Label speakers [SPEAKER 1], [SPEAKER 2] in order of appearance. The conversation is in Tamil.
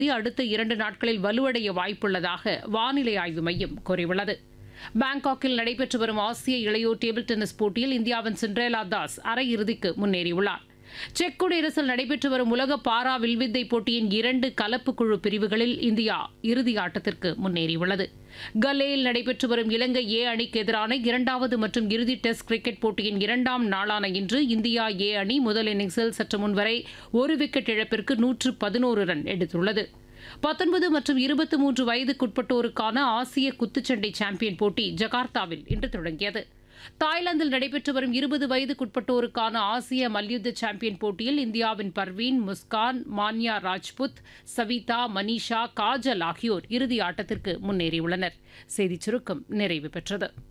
[SPEAKER 1] அடுத்த இரண்டு நாட்களில் வலுவடைய வாய்ப்புள்ளதாக வானிலை ஆய்வு மையம் கூறியுள்ளது பாங்காக்கில் நடைபெற்று வரும் ஆசிய இளையோர் டேபிள் டென்னிஸ் போட்டியில் இந்தியாவின் சிண்ட்ரேலா தாஸ் அரையிறுதிக்கு முன்னேறியுள்ளார் செக் குடியரசில் நடைபெற்று வரும் உலக பாரா வில்வித்தை போட்டியின் இரண்டு கலப்பு குழு பிரிவுகளில் இந்தியா இறுதி ஆட்டத்திற்கு முன்னேறியுள்ளது கல்லேயில் நடைபெற்று வரும் இலங்கை ஏ அணிக்கு எதிரான இரண்டாவது மற்றும் இறுதி டெஸ்ட் கிரிக்கெட் போட்டியின் இரண்டாம் நாளான இன்று இந்தியா ஏ அணி முதல் இன்னிங்ஸில் சற்று முன்வரை ஒரு விக்கெட் இழப்பிற்கு நூற்று பதினோரு ரன் எடுத்துள்ளது பத்தொன்பது மற்றும் இருபத்தி மூன்று வயதுக்குட்பட்டோருக்கான ஆசிய குத்துச்சண்டை சாம்பியன் போட்டி ஜகார்த்தாவில் இன்று தொடங்கியது தாய்லாந்தில் நடைபெற்று வரும் இருபது வயதுக்குட்பட்டோருக்கான ஆசிய மல்யுத்த சாம்பியன் போட்டியில் இந்தியாவின் பர்வீன் முஸ்கான் மான்யா ராஜ்புத் சவிதா மனிஷா காஜல் ஆகியோர் இறுதி ஆட்டத்திற்கு முன்னேறியுள்ளனர் செய்திச் சுருக்கம் நிறைவு பெற்றது